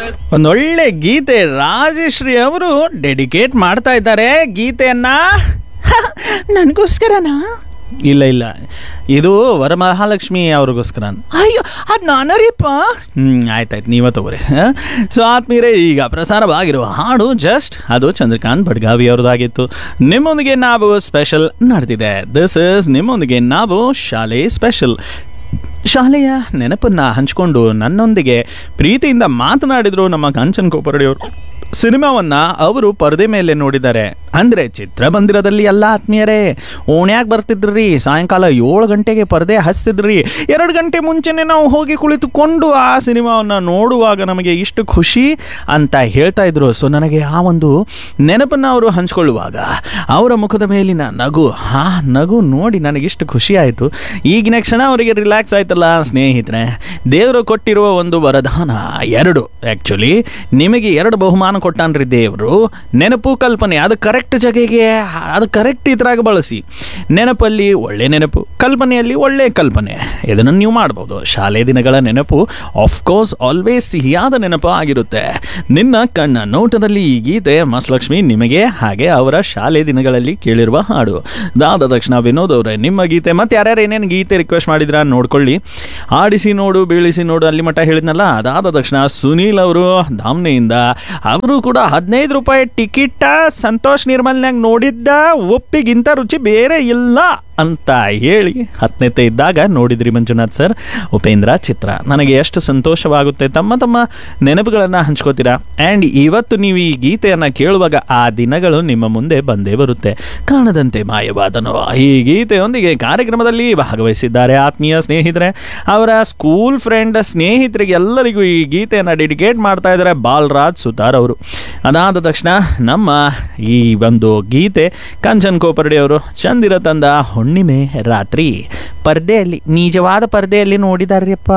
ಒಂದೊಳ್ಳೆ ಗೀತೆ ರಾಜಶ್ರೀ ಅವರು ಡೆಡಿಕೇಟ್ ಮಾಡ್ತಾ ಇದ್ದಾರೆ ಗೀತೆಯನ್ನ ನನಗೋಸ್ಕರನಾ ಇಲ್ಲ ಇಲ್ಲ ಇದು ವರಮಹಾಲಕ್ಷ್ಮಿ ಅವ್ರಿಗೋಸ್ಕರ ಅಯ್ಯೋ ಅದು ನಾನರಿಪ್ಪ ಹ್ಮ್ ಆಯ್ತಾಯ್ತು ನೀವೇ ತಗೋರಿ ಸೊ ಆತ್ಮೀಯರೇ ಈಗ ಪ್ರಸಾರವಾಗಿರುವ ಹಾಡು ಜಸ್ಟ್ ಅದು ಚಂದ್ರಕಾಂತ್ ಬಡ್ಗಾವಿ ಅವ್ರದ್ದಾಗಿತ್ತು ನಿಮ್ಮೊಂದಿಗೆ ನಾವು ಸ್ಪೆಷಲ್ ನಡೆದಿದೆ ದಿಸ್ ಇಸ್ ನಿಮ್ಮೊಂದಿಗೆ ನಾವು ಶಾಲೆ ಸ್ಪೆಷಲ್ ಶಾಲೆಯ ನೆನಪನ್ನ ಹಂಚಿಕೊಂಡು ನನ್ನೊಂದಿಗೆ ಪ್ರೀತಿಯಿಂದ ಮಾತನಾಡಿದ್ರು ನಮ್ಮ ಕಾಂಚನ್ ಕೋಪರಡಿಯವರು ಸಿನಿಮಾವನ್ನ ಅವರು ಪರದೆ ಮೇಲೆ ನೋಡಿದ್ದಾರೆ ಅಂದ್ರೆ ಚಿತ್ರಮಂದಿರದಲ್ಲಿ ಎಲ್ಲ ಆತ್ಮೀಯರೇ ಓಣ್ಯಾಗ ಬರ್ತಿದ್ರಿ ಸಾಯಂಕಾಲ ಏಳು ಗಂಟೆಗೆ ಪರದೆ ಹಚ್ತಿದ್ರಿ ಎರಡು ಗಂಟೆ ಮುಂಚೆನೆ ನಾವು ಹೋಗಿ ಕುಳಿತುಕೊಂಡು ಆ ಸಿನಿಮಾವನ್ನ ನೋಡುವಾಗ ನಮಗೆ ಇಷ್ಟು ಖುಷಿ ಅಂತ ಹೇಳ್ತಾ ಇದ್ರು ಸೊ ನನಗೆ ಆ ಒಂದು ನೆನಪನ್ನ ಅವರು ಹಂಚ್ಕೊಳ್ಳುವಾಗ ಅವರ ಮುಖದ ಮೇಲಿನ ನಗು ಆ ನಗು ನೋಡಿ ನನಗಿಷ್ಟು ಖುಷಿ ಆಯಿತು ಈಗಿನ ಕ್ಷಣ ಅವರಿಗೆ ರಿಲ್ಯಾಕ್ಸ್ ಆಯ್ತಲ್ಲ ಸ್ನೇಹಿತರೆ ದೇವರು ಕೊಟ್ಟಿರುವ ಒಂದು ವರದಾನ ಎರಡು ಆ್ಯಕ್ಚುಲಿ ನಿಮಗೆ ಎರಡು ಬಹುಮಾನ ಕೊಟ್ಟಾನ್ರಿ ದೇವರು ನೆನಪು ಕಲ್ಪನೆ ಅದು ಕರೆಕ್ಟ್ ಜಗೆಗೆ ಅದು ಕರೆಕ್ಟ್ ಇದ್ರಾಗ ಬಳಸಿ ನೆನಪಲ್ಲಿ ಒಳ್ಳೆ ನೆನಪು ಕಲ್ಪನೆಯಲ್ಲಿ ಒಳ್ಳೆ ಕಲ್ಪನೆ ಇದನ್ನು ನೀವು ಮಾಡ್ಬೋದು ಶಾಲೆ ದಿನಗಳ ನೆನಪು ಆಫ್ಕೋರ್ಸ್ ಆಲ್ವೇಸ್ ಸಿಹಿಯಾದ ನೆನಪು ಆಗಿರುತ್ತೆ ನಿನ್ನ ಕಣ್ಣ ನೋಟದಲ್ಲಿ ಈ ಗೀತೆ ಮಸ್ಲಕ್ಷ್ಮಿ ನಿಮಗೆ ಹಾಗೆ ಅವರ ಶಾಲೆ ದಿನಗಳಲ್ಲಿ ಕೇಳಿರುವ ಹಾಡು ದಾದ ತಕ್ಷಣ ವಿನೋದ್ ಅವರೇ ನಿಮ್ಮ ಗೀತೆ ಮತ್ತೆ ಯಾರ್ಯಾರು ಏನೇನು ಗೀತೆ ರಿಕ್ವೆಸ್ಟ್ ಮಾಡಿದ್ರ ನೋಡ್ಕೊಳ್ಳಿ ಆಡಿಸಿ ನೋಡು ಬೀಳಿಸಿ ನೋಡು ಅಲ್ಲಿ ಮಟ್ಟ ಹೇಳಿದ್ನಲ್ಲ ಅದಾದ ತಕ್ಷಣ ಸುನೀಲ್ ಅವರು ಧಾಮ್ನೆಯಿಂದ ಅವರು ಕೂಡ ಹದಿನೈದು ರೂಪಾಯಿ ಟಿಕೆಟ್ ಸಂತೋಷ್ ನಿರ್ಮಲ್ನಾಗ ನೋಡಿದ್ದ ಒಪ್ಪಿಗಿಂತ ರುಚಿ ಬೇರೆ ಇಲ್ಲ ಅಂತ ಹೇಳಿ ಹತ್ತನೇತೆ ಇದ್ದಾಗ ನೋಡಿದ್ರಿ ಮಂಜುನಾಥ್ ಸರ್ ಉಪೇಂದ್ರ ಚಿತ್ರ ನನಗೆ ಎಷ್ಟು ಸಂತೋಷವಾಗುತ್ತೆ ತಮ್ಮ ತಮ್ಮ ನೆನಪುಗಳನ್ನು ಹಂಚ್ಕೋತೀರಾ ಆ್ಯಂಡ್ ಇವತ್ತು ನೀವು ಈ ಗೀತೆಯನ್ನು ಕೇಳುವಾಗ ಆ ದಿನಗಳು ನಿಮ್ಮ ಮುಂದೆ ಬಂದೇ ಬರುತ್ತೆ ಕಾಣದಂತೆ ಮಾಯವಾದನು ಈ ಗೀತೆಯೊಂದಿಗೆ ಕಾರ್ಯಕ್ರಮದಲ್ಲಿ ಭಾಗವಹಿಸಿದ್ದಾರೆ ಆತ್ಮೀಯ ಸ್ನೇಹಿತರೆ ಅವರ ಸ್ಕೂಲ್ ಫ್ರೆಂಡ್ ಸ್ನೇಹಿತರಿಗೆ ಎಲ್ಲರಿಗೂ ಈ ಗೀತೆಯನ್ನು ಡೆಡಿಕೇಟ್ ಮಾಡ್ತಾ ಇದ್ದಾರೆ ಬಾಲರಾಜ್ ಸುತಾರ್ ಅವರು ಅದಾದ ತಕ್ಷಣ ನಮ್ಮ ಈ ಒಂದು ಗೀತೆ ಕಂಚನ್ ಕೋಪರ್ಡಿ ಅವರು ಚಂದಿರ ತಂದ ಹುಣ್ಣಿಮೆ ರಾತ್ರಿ ಪರ್ದೆಯಲ್ಲಿ ನಿಜವಾದ ಪರ್ದೆಯಲ್ಲಿ ನೋಡಿದಾರ್ಯಪ್ಪ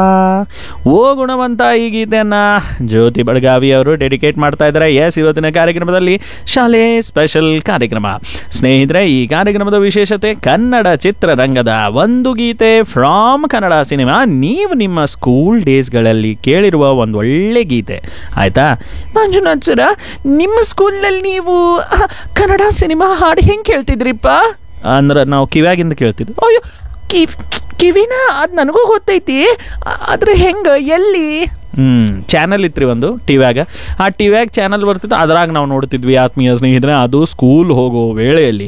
ಓ ಗುಣವಂತ ಈ ಗೀತೆಯನ್ನ ಜ್ಯೋತಿ ಬಡಗಾವಿ ಅವರು ಡೆಡಿಕೇಟ್ ಮಾಡ್ತಾ ಇದ್ದಾರೆ ಎಸ್ ಇವತ್ತಿನ ಕಾರ್ಯಕ್ರಮದಲ್ಲಿ ಶಾಲೆ ಸ್ಪೆಷಲ್ ಕಾರ್ಯಕ್ರಮ ಸ್ನೇಹಿತರೆ ಈ ಕಾರ್ಯಕ್ರಮದ ವಿಶೇಷತೆ ಕನ್ನಡ ಚಿತ್ರರಂಗದ ಒಂದು ಗೀತೆ ಫ್ರಾಮ್ ಕನ್ನಡ ಸಿನಿಮಾ ನೀವು ನಿಮ್ಮ ಸ್ಕೂಲ್ ಡೇಸ್ಗಳಲ್ಲಿ ಕೇಳಿರುವ ಒಂದು ಒಳ್ಳೆ ಗೀತೆ ಆಯ್ತಾ ಮಂಜುನಾಥ್ ಸರ ನಿಮ್ಮ ಸ್ಕೂಲ್ನಲ್ಲಿ ನೀವು ಅಹ್, ಕನ್ನಡ ಸಿನಿಮಾ ಹಾಡು ಹೆಂಗೆ ಕೇಳ್ತಿದ್ರಿಪ್ಪ ಅಂದ್ರೆ ನಾವು ಕಿವ್ಯಾಗಿಂದ ಕೇಳ್ತಿದ್ವಿ ಅಯ್ಯೋ ಕಿವ್ ಕಿವಿನ ಅದು ನನಗೂ ಗೊತ್ತೈತಿ ಅ- ಆದ್ರೆ ಹೆಂಗೆ ಎಲ್ಲಿ ಹ್ಮ್ ಚಾನಲ್ ಇತ್ರಿ ಒಂದು ಟಿವ್ಯಾಗ ಆ ಟಿವ್ಯಾಗ ಚಾನಲ್ ಬರ್ತಿತ್ತು ಅದ್ರಾಗ ನಾವು ನೋಡ್ತಿದ್ವಿ ಆತ್ಮೀಯ ಸ್ನೇಹಿತರೆ ಅದು ಸ್ಕೂಲ್ ಹೋಗೋ ವೇಳೆಯಲ್ಲಿ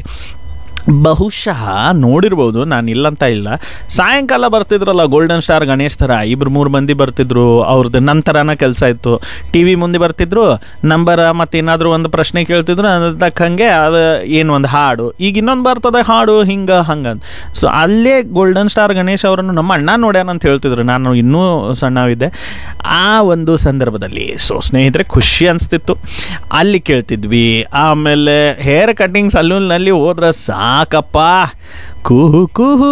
ಬಹುಶಃ ನೋಡಿರ್ಬೋದು ನಾನು ಇಲ್ಲಂತ ಇಲ್ಲ ಸಾಯಂಕಾಲ ಬರ್ತಿದ್ರಲ್ಲ ಗೋಲ್ಡನ್ ಸ್ಟಾರ್ ಗಣೇಶ್ ಥರ ಇಬ್ರು ಮೂರು ಮಂದಿ ಬರ್ತಿದ್ರು ಅವ್ರದ್ದು ನಂತರನ ಕೆಲಸ ಇತ್ತು ಟಿ ವಿ ಮುಂದೆ ಬರ್ತಿದ್ರು ನಂಬರ್ ಮತ್ತು ಏನಾದರೂ ಒಂದು ಪ್ರಶ್ನೆ ಕೇಳ್ತಿದ್ರು ಅದ್ರ ತಕ್ಕಂಗೆ ಅದು ಏನು ಒಂದು ಹಾಡು ಈಗ ಇನ್ನೊಂದು ಬರ್ತದೆ ಹಾಡು ಹಿಂಗೆ ಹಂಗಂತ ಸೊ ಅಲ್ಲೇ ಗೋಲ್ಡನ್ ಸ್ಟಾರ್ ಗಣೇಶ್ ಅವರನ್ನು ನಮ್ಮ ಅಣ್ಣ ನೋಡ್ಯಾನ ಅಂತ ಹೇಳ್ತಿದ್ರು ನಾನು ಇನ್ನೂ ಸಣ್ಣವಿದ್ದೆ ಆ ಒಂದು ಸಂದರ್ಭದಲ್ಲಿ ಸೊ ಸ್ನೇಹಿತರೆ ಖುಷಿ ಅನಿಸ್ತಿತ್ತು ಅಲ್ಲಿ ಕೇಳ್ತಿದ್ವಿ ಆಮೇಲೆ ಹೇರ್ ಕಟಿಂಗ್ ಸಲೂನ್ನಲ್ಲಿ ಹೋದ್ರೆ ಸಾಕಪ್ಪ ಕುಹು ಕುಹು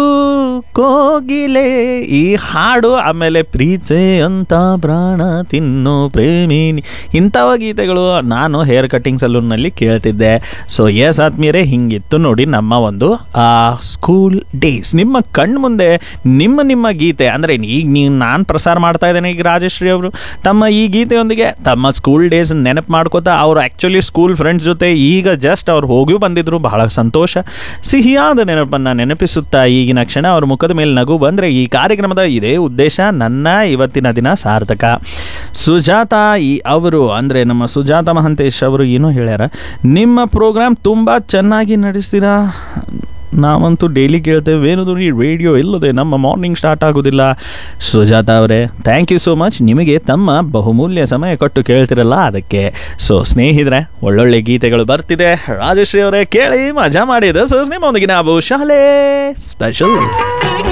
ಕೋಗಿಲೆ ಈ ಹಾಡು ಆಮೇಲೆ ಪ್ರೀಚೆ ಅಂತ ಪ್ರಾಣ ತಿನ್ನು ಪ್ರೇಮಿನಿ ಇಂಥವ ಗೀತೆಗಳು ನಾನು ಹೇರ್ ಕಟಿಂಗ್ ಸಲೂನ್ನಲ್ಲಿ ಕೇಳ್ತಿದ್ದೆ ಸೊ ಎಸ್ ಆತ್ಮೀಯರೇ ಹಿಂಗಿತ್ತು ನೋಡಿ ನಮ್ಮ ಒಂದು ಆ ಸ್ಕೂಲ್ ಡೇಸ್ ನಿಮ್ಮ ಕಣ್ಣು ಮುಂದೆ ನಿಮ್ಮ ನಿಮ್ಮ ಗೀತೆ ಅಂದರೆ ಈಗ ನೀವು ನಾನು ಪ್ರಸಾರ ಮಾಡ್ತಾ ಇದ್ದೇನೆ ಈಗ ರಾಜಶ್ರೀ ಅವರು ತಮ್ಮ ಈ ಗೀತೆಯೊಂದಿಗೆ ತಮ್ಮ ಸ್ಕೂಲ್ ಡೇಸ್ ನೆನಪು ಮಾಡ್ಕೋತಾ ಅವರು ಆ್ಯಕ್ಚುಲಿ ಸ್ಕೂಲ್ ಫ್ರೆಂಡ್ಸ್ ಜೊತೆ ಈಗ ಜಸ್ಟ್ ಅವ್ರು ಹೋಗಿ ಬಂದಿದ್ರು ಬಹಳ ಸಂತೋಷ ಸಿಹಿಯಾದ ನೆನಪನ್ನು ನೆನಪಿಸುತ್ತಾ ಈಗಿನ ಕ್ಷಣ ಅವ್ರ ಮುಖದ ಮೇಲೆ ನಗು ಬಂದರೆ ಈ ಕಾರ್ಯಕ್ರಮದ ಇದೇ ಉದ್ದೇಶ ನನ್ನ ಇವತ್ತಿನ ದಿನ ಸಾರ್ಥಕ ಸುಜಾತ ಈ ಅವರು ಅಂದರೆ ನಮ್ಮ ಸುಜಾತ ಮಹಂತೇಶ್ ಅವರು ಏನೋ ಹೇಳ್ಯಾರ ನಿಮ್ಮ ಪ್ರೋಗ್ರಾಮ್ ತುಂಬ ಚೆನ್ನಾಗಿ ನಡೆಸ್ತೀರಾ ನಾವಂತೂ ಡೈಲಿ ಕೇಳ್ತೇವೆ ಏನದು ಈ ರೇಡಿಯೋ ಇಲ್ಲದೆ ನಮ್ಮ ಮಾರ್ನಿಂಗ್ ಸ್ಟಾರ್ಟ್ ಆಗೋದಿಲ್ಲ ಸುಜಾತ ಅವರೇ ಥ್ಯಾಂಕ್ ಯು ಸೋ ಮಚ್ ನಿಮಗೆ ತಮ್ಮ ಬಹುಮೂಲ್ಯ ಸಮಯ ಕೊಟ್ಟು ಕೇಳ್ತಿರಲ್ಲ ಅದಕ್ಕೆ ಸೊ ಸ್ನೇಹಿತರೆ ಒಳ್ಳೊಳ್ಳೆ ಗೀತೆಗಳು ಬರ್ತಿದೆ ರಾಜಶ್ರೀ ಅವರೇ ಕೇಳಿ ಮಜಾ ಮಾಡಿ ದಿಸ್ ಇಸ್ ನಿಮ್ಮೊಂದಿಗೆ ನಾವು ಶಾಲೆ ಸ್ಪೆಷಲ್